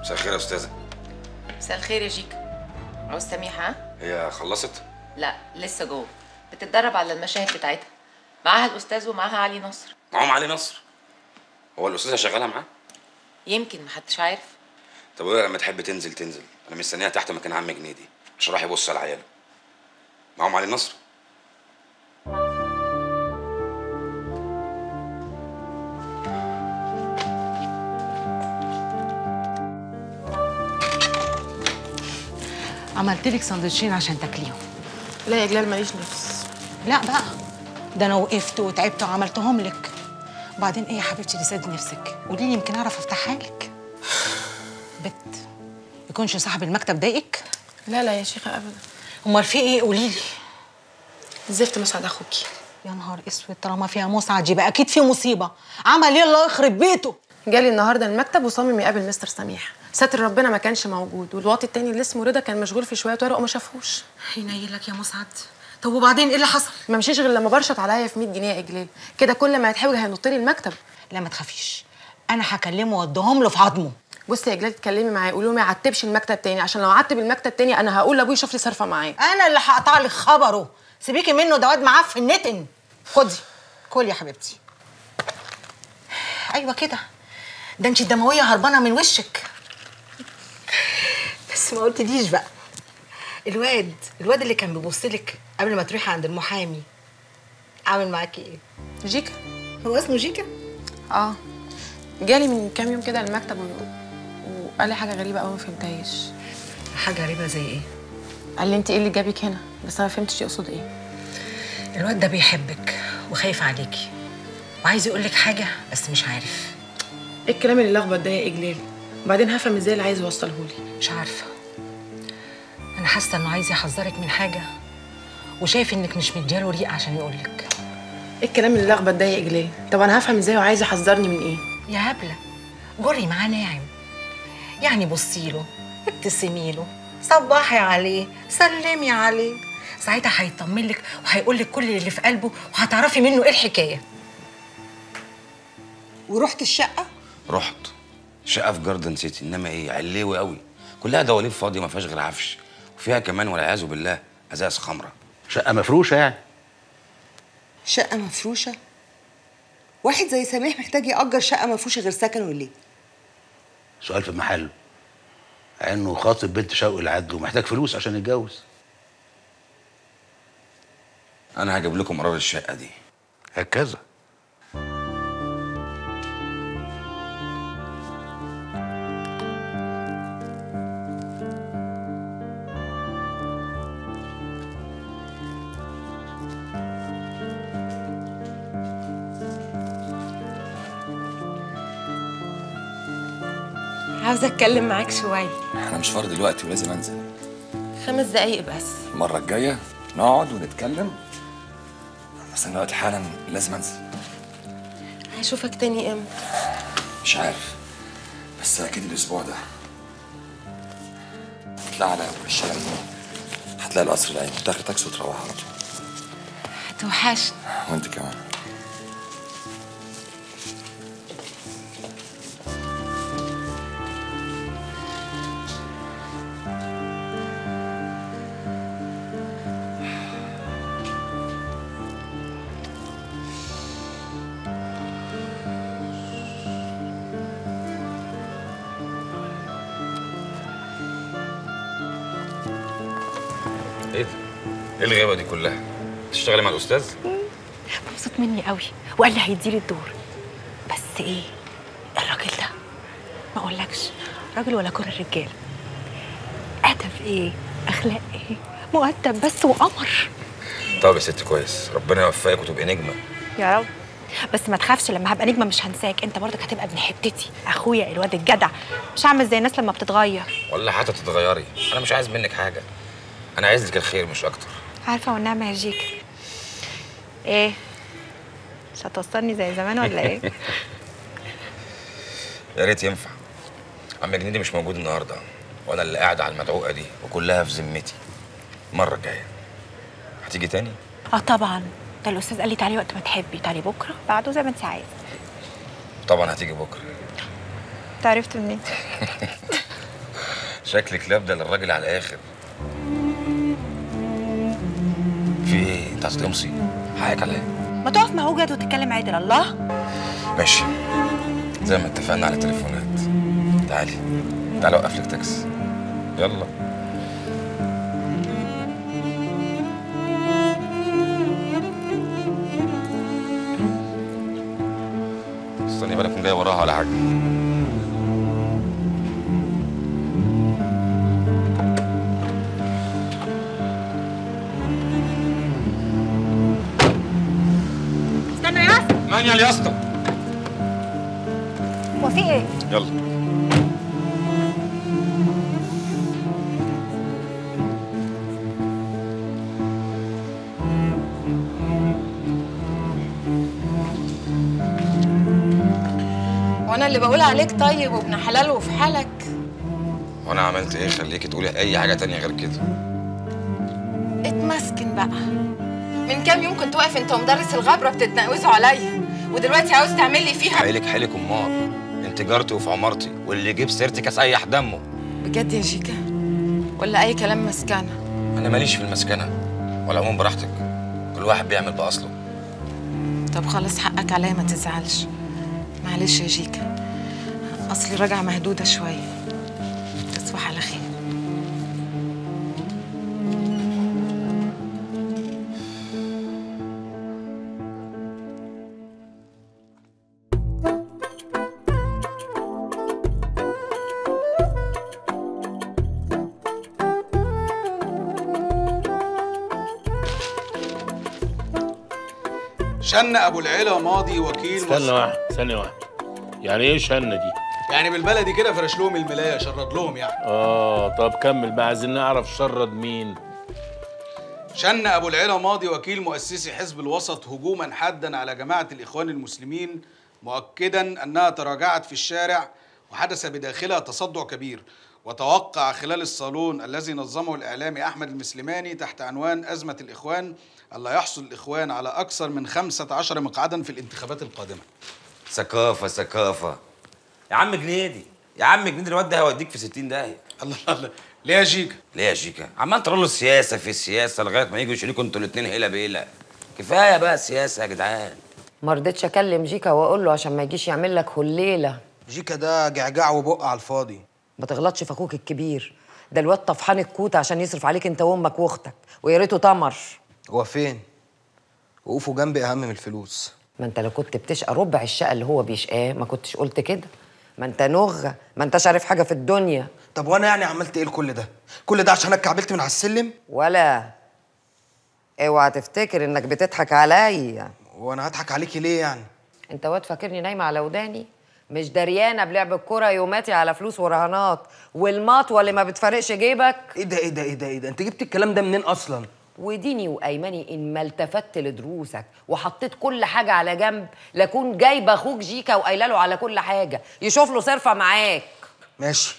مساء الخير يا استاذه مساء الخير يا جيكا عاوز سميحة ها؟ هي خلصت لا لسه جوه بتتدرب على المشاهد بتاعتها معاها الأستاذ ومعاها علي نصر معاهم علي نصر هو الاستاذه شغاله معاه يمكن محدش عارف طب وهي لما تحب تنزل تنزل انا مستنيها تحت مكان عم جنيدي مش راح يبص على عياله معاهم علي نصر عملت لك سندوتشين عشان تاكليهم لا يا جلال ماليش نفس لا بقى ده انا وقفت وتعبت وعملتهم لك وبعدين ايه يا حبيبتي اللي سد نفسك قولي لي يمكن اعرف افتحها لك بت يكونش صاحب المكتب ضايقك لا لا يا شيخة أبدا امال في ايه قولي لي زفت مسعد أخوكي يا نهار اسود طالما فيها مسعد يبقى اكيد في مصيبه عمل ايه الله يخرب بيته جالي النهارده المكتب وصمم يقابل مستر سميح ساتر ربنا ما كانش موجود والواطي التاني اللي اسمه رضا كان مشغول في شويه ورق وما شافوش ينيلك يا مسعد طب وبعدين ايه اللي حصل ما مشيش غير لما برشط عليا في 100 جنيه يا اجلال كده كل ما يتحاول هينط لي المكتب لا ما تخافيش انا هكلمه واديهم له في عظمه بصي يا جلال اتكلمي معاه قولي له ما يعتبش المكتب تاني عشان لو عتب المكتب تاني انا هقول لابوي يشوف لي صرفه معاه انا اللي هقطع لك خبره سيبيكي منه ده واد معفن نتن خدي كل يا حبيبتي ايوه كده ده انت الدمويه هربانه من وشك بس ما قلتليش بقى الواد الواد اللي كان بيبص لك قبل ما تروحي عند المحامي عامل معاكي ايه جيكا هو اسمه جيكا اه جالي من كام يوم كده المكتب و... وقال لي حاجه غريبه قوي ما فهمتهاش حاجه غريبه زي ايه قال لي انت ايه اللي جابك هنا بس انا ما فهمتش يقصد ايه الواد ده بيحبك وخايف عليكي وعايز يقول لك حاجه بس مش عارف ايه الكلام اللي لخبط ده يا اجلال وبعدين هفهم ازاي اللي عايز يوصله لي مش عارفه انا حاسه انه عايز يحذرك من حاجه وشايف انك مش مدياله ريق عشان يقولك ايه الكلام اللي لخبط ده يا اجلال طب انا هفهم ازاي وعايز يحذرني من ايه يا هبله جري معاه ناعم يعني بصي له ابتسمي له صبحي عليه سلمي عليه ساعتها هيطمن لك وهيقول لك كل اللي في قلبه وهتعرفي منه ايه الحكايه ورحت الشقه رحت شقه في جاردن سيتي انما ايه علوي قوي كلها دواليب فاضيه ما فيهاش غير عفش وفيها كمان والعياذ بالله ازاز خمره شقه مفروشه يعني شقه مفروشه واحد زي سميح محتاج يأجر شقه مفروشه غير سكنه ليه سؤال في محله انه خاطب بنت شوقي العدل ومحتاج فلوس عشان يتجوز انا هجيب لكم قرار الشقه دي هكذا عاوزه اتكلم معاك شويه انا مش فاضي دلوقتي ولازم انزل خمس دقايق بس المره الجايه نقعد ونتكلم بس انا دلوقتي حالا لازم انزل هشوفك تاني امتى مش عارف بس اكيد الاسبوع ده اطلع على اول الشارع هتلاقي القصر العين تاخد تاكسي وتروح على طول هتوحشني وانت كمان ايه ده؟ ايه الغيبه دي كلها؟ تشتغلي مع الاستاذ؟ مبسوط مني قوي وقال لي هيديلي الدور بس ايه الراجل ده ما اقولكش راجل ولا كل الرجاله ادب ايه اخلاق ايه مؤدب بس وقمر طب يا ست كويس ربنا يوفقك وتبقي نجمه يا رب بس ما تخافش لما هبقى نجمه مش هنساك انت برضك هتبقى ابن حتتي اخويا الواد الجدع مش هعمل زي الناس لما بتتغير ولا حتى تتغيري انا مش عايز منك حاجه انا عايز لك الخير مش اكتر عارفه والنعمه يا جيك ايه مش هتوصلني زي زمان ولا ايه يا ريت ينفع عم جنيدي مش موجود النهارده وانا اللي قاعد على المدعوقه دي وكلها في ذمتي المره الجايه هتيجي تاني اه طبعا ده الاستاذ قال لي تعالي وقت ما تحبي تعالي بكره بعده زي ما انت عايز طبعا هتيجي بكره انت عرفت منين شكلك لابده للراجل على الاخر في ايه انت هتقمصي حقك عليا ما تقف مع وجد وتتكلم عادل الله ماشي زي ما اتفقنا على التليفونات تعالي تعالي اوقف لك تاكسي يلا استني بالك من جاي وراها ولا حاجه استنى يا اسطى مانيال يا اسطى هو في ايه يلا وانا اللي بقول عليك طيب وابن حلال وفي حالك وانا عملت ايه خليكي تقولي اي حاجه تانية غير كده اتمسكن بقى من كام يوم كنت واقف انت ومدرس الغبره بتتنقزوا عليا ودلوقتي عاوز تعمل لي فيها حيلك حيلك امال انت جارتي وفي عمارتي واللي يجيب سيرتك اسيح دمه بجد يا جيكا ولا اي كلام مسكنه انا ماليش في المسكنه ولا عموم براحتك كل واحد بيعمل باصله طب خلاص حقك عليا ما تزعلش معلش يا جيكا اصلي راجعه مهدوده شويه تصبح على خير شن ابو العلا ماضي وكيل استنى مصر. واحد ثانية واحد يعني ايه شنة دي؟ يعني بالبلدي كده فرش لهم الملايه شرد لهم يعني اه طب كمل بقى عايزين نعرف شرد مين شن ابو العلا ماضي وكيل مؤسسي حزب الوسط هجوما حادا على جماعه الاخوان المسلمين مؤكدا انها تراجعت في الشارع وحدث بداخلها تصدع كبير وتوقع خلال الصالون الذي نظمه الاعلامي احمد المسلماني تحت عنوان ازمه الاخوان الا يحصل الاخوان على اكثر من 15 مقعدا في الانتخابات القادمه ثقافه ثقافه يا عم جنيدي يا عم جنيدي الواد ده هيوديك في 60 داهيه الله الله ليه يا جيكا ليه يا شيكا عمال تقول له السياسه في السياسه لغايه ما يجوا يشيلوكوا انتوا الاثنين هيلا بيلا كفايه بقى السياسه يا جدعان ما رضيتش اكلم جيكا واقول له عشان ما يجيش يعمل لك هليله جيكا ده جعجع وبق على الفاضي ما تغلطش في اخوك الكبير ده الواد طفحان الكوت عشان يصرف عليك انت وامك واختك ويا ريته تمر هو فين وقوفه جنبي اهم من الفلوس ما انت لو كنت بتشقى ربع الشقه اللي هو بيشقاه ما كنتش قلت كده ما انت نغه ما انتش عارف حاجه في الدنيا طب وانا يعني عملت ايه لكل ده كل ده عشان انا اتكعبلت من على السلم ولا اوعى تفتكر انك بتضحك عليا وانا هضحك عليكي ليه يعني انت واد فاكرني نايمه على وداني مش دريانه بلعب الكوره يوماتي على فلوس ورهانات والمطوه اللي ما بتفارقش جيبك ايه ده ايه ده ايه ده ايه ده انت جبت الكلام ده منين اصلا وديني وايماني ان ما التفت لدروسك وحطيت كل حاجه على جنب لاكون جايبه اخوك جيكا وقايله له على كل حاجه يشوف له صرفه معاك ماشي